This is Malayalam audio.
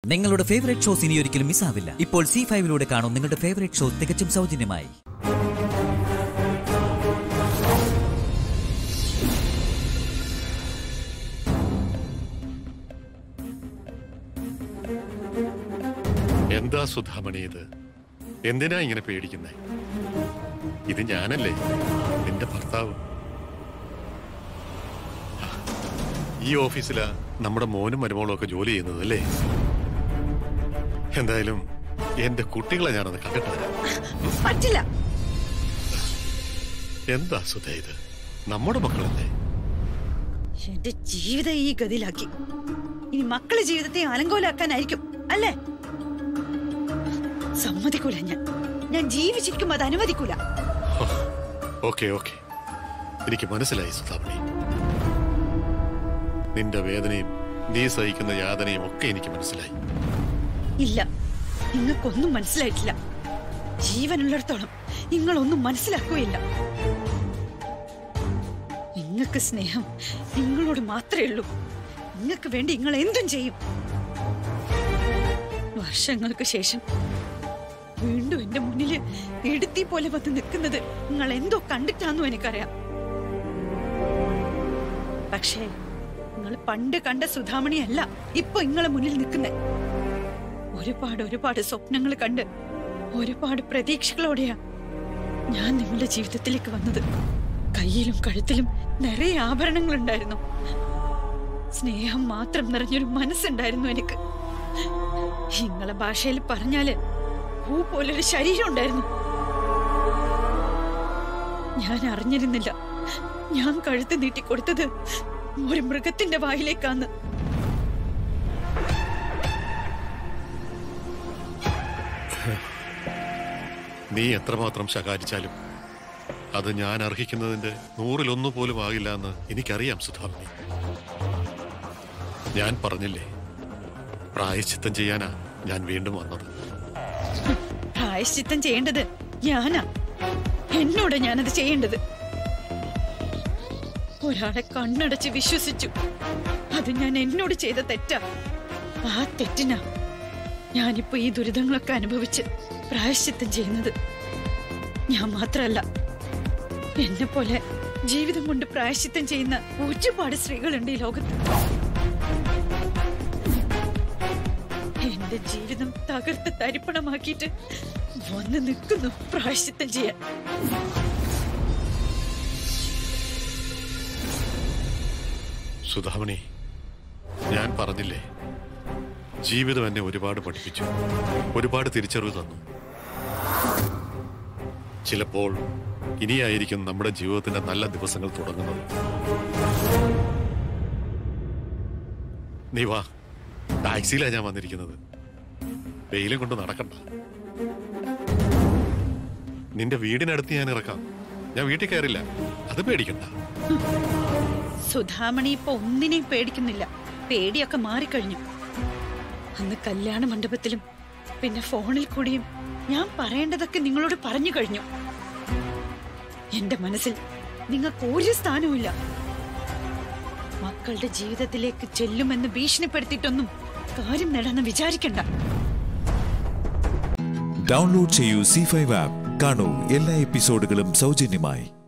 നിങ്ങളുടെ ഫേവറേറ്റ് ഷോസ് ഇനി ഒരിക്കലും മിസ്സാവില്ല ഇപ്പോൾ സി ഫൈവിലൂടെ കാണും നിങ്ങളുടെ ഫേവറേറ്റ് ഷോ തികച്ചും സൗജന്യമായി എന്താ സുധാമണി ഇത് എന്തിനാ ഇങ്ങനെ പേടിക്കുന്നേ ഇത് ഞാനല്ലേ നിന്റെ ഭർത്താവ് ഈ ഓഫീസിലാ നമ്മുടെ മോനും മരുമോളും ഒക്കെ ജോലി ചെയ്യുന്നത് അല്ലേ എന്തായാലും എന്റെ കുട്ടികളെ ഞാനത് കണ്ടിട്ട് വരാം പറ്റില്ല എന്താ സുധ ഇത് നമ്മുടെ മക്കളല്ലേ എന്റെ ജീവിതം ഈ ഗതിയിലാക്കി ഇനി മക്കളെ ജീവിതത്തെ അലങ്കോലാക്കാനായിരിക്കും അല്ലേ സമ്മതിക്കൂല ഞാൻ ഞാൻ ജീവിച്ചിരിക്കും അത് അനുവദിക്കൂല ഓക്കെ ഓക്കെ എനിക്ക് മനസ്സിലായി സുധാമണി നിന്റെ വേദനയും നീ സഹിക്കുന്ന യാതനയും ഒക്കെ എനിക്ക് മനസ്സിലായി ഇല്ല നിങ്ങൾക്കൊന്നും മനസ്സിലായിട്ടില്ല ജീവനുള്ളിടത്തോളം നിങ്ങളൊന്നും മനസ്സിലാക്കുകയില്ല നിങ്ങൾക്ക് സ്നേഹം നിങ്ങളോട് മാത്രമേ ഉള്ളൂ നിങ്ങൾക്ക് വേണ്ടി നിങ്ങൾ എന്തും ചെയ്യും വർഷങ്ങൾക്ക് ശേഷം വീണ്ടും എന്റെ മുന്നില് ഇടുത്തി പോലെ വന്ന് നിൽക്കുന്നത് നിങ്ങൾ എന്തോ കണ്ടിട്ടാന്നും എനിക്കറിയാം പക്ഷേ നിങ്ങൾ പണ്ട് കണ്ട സുധാമണിയല്ല ഇപ്പൊ നിങ്ങളെ മുന്നിൽ നിൽക്കുന്നേ ഒരുപാട് ഒരുപാട് സ്വപ്നങ്ങൾ കണ്ട് ഒരുപാട് പ്രതീക്ഷകളോടെയാ ഞാൻ നിങ്ങളുടെ ജീവിതത്തിലേക്ക് വന്നത് കയ്യിലും കഴുത്തിലും നിറയെ ആഭരണങ്ങൾ ഉണ്ടായിരുന്നു സ്നേഹം മാത്രം നിറഞ്ഞൊരു മനസ്സുണ്ടായിരുന്നു എനിക്ക് നിങ്ങളെ ഭാഷയിൽ പറഞ്ഞാല് പൂ പോലൊരു ശരീരം ഉണ്ടായിരുന്നു ഞാൻ അറിഞ്ഞിരുന്നില്ല ഞാൻ കഴുത്ത് നീട്ടിക്കൊടുത്തത് ഒരു മൃഗത്തിന്റെ വായിലേക്കാന്ന് നീ എത്രമാത്രം ശകാരിച്ചാലും അത് ഞാൻ അർഹിക്കുന്നതിന്റെ നൂറിലൊന്നു പോലും ആകില്ല എന്ന് എനിക്കറിയാം സുധാമണി ഞാൻ പറഞ്ഞില്ലേ പ്രായശ്ചിത്തം ചെയ്യാനാ ഞാൻ വീണ്ടും വന്നത് പ്രായശ്ചിത്തം ചെയ്യേണ്ടത് ഞാനാ എന്നോട് ഞാനത് ചെയ്യേണ്ടത് ഒരാളെ കണ്ണടച്ച് വിശ്വസിച്ചു അത് ഞാൻ എന്നോട് ചെയ്ത തെറ്റാ ആ തെറ്റിനാ ഞാനിപ്പോ ഈ ദുരിതങ്ങളൊക്കെ അനുഭവിച്ച് പ്രായശ്ചിത്തം ചെയ്യുന്നത് ഞാൻ മാത്രല്ല എന്നെ പോലെ ജീവിതം കൊണ്ട് പ്രായശ്ചിത്തം ചെയ്യുന്ന ഒരുപാട് സ്ത്രീകളുണ്ട് ഈ ലോകത്ത് എന്റെ ജീവിതം തകർത്ത് തരിപ്പണമാക്കിയിട്ട് വന്ന് നിൽക്കുന്നു പ്രായശ്ചിത്തം ചെയ്യാൻ സുധാമണി ഞാൻ പറഞ്ഞില്ലേ ജീവിതം എന്നെ ഒരുപാട് പഠിപ്പിച്ചു ഒരുപാട് തിരിച്ചറിവ് തന്നു ചിലപ്പോൾ ഇനിയായിരിക്കും നമ്മുടെ ജീവിതത്തിന്റെ നല്ല ദിവസങ്ങൾ തുടങ്ങുന്നത് നീ വാ ടാക്സിയിലാണ് ഞാൻ വന്നിരിക്കുന്നത് വെയിലും കൊണ്ട് നടക്കണ്ട നിന്റെ വീടിനടുത്ത് ഞാൻ ഇറക്കാം ഞാൻ വീട്ടിൽ കയറില്ല അത് പേടിക്കണ്ട സുധാമണി ഇപ്പൊ ഒന്നിനെയും പേടിക്കുന്നില്ല പേടിയൊക്കെ മാറിക്കഴിഞ്ഞു അന്ന് കല്യാണ മണ്ഡപത്തിലും പിന്നെ ഫോണിൽ കൂടിയും ഞാൻ പറയേണ്ടതൊക്കെ നിങ്ങളോട് പറഞ്ഞു കഴിഞ്ഞു എന്റെ മനസ്സിൽ നിങ്ങൾക്ക് ഒരു സ്ഥാനവുമില്ല മക്കളുടെ ജീവിതത്തിലേക്ക് ചെല്ലുമെന്ന് ഭീഷണിപ്പെടുത്തിയിട്ടൊന്നും കാര്യം നേടാന്ന് വിചാരിക്കണ്ട ഡൗൺലോഡ് ചെയ്യൂ സി ഫൈവ് ആപ്പ് കാണൂ എല്ലാ എപ്പിസോഡുകളും സൗജന്യമായി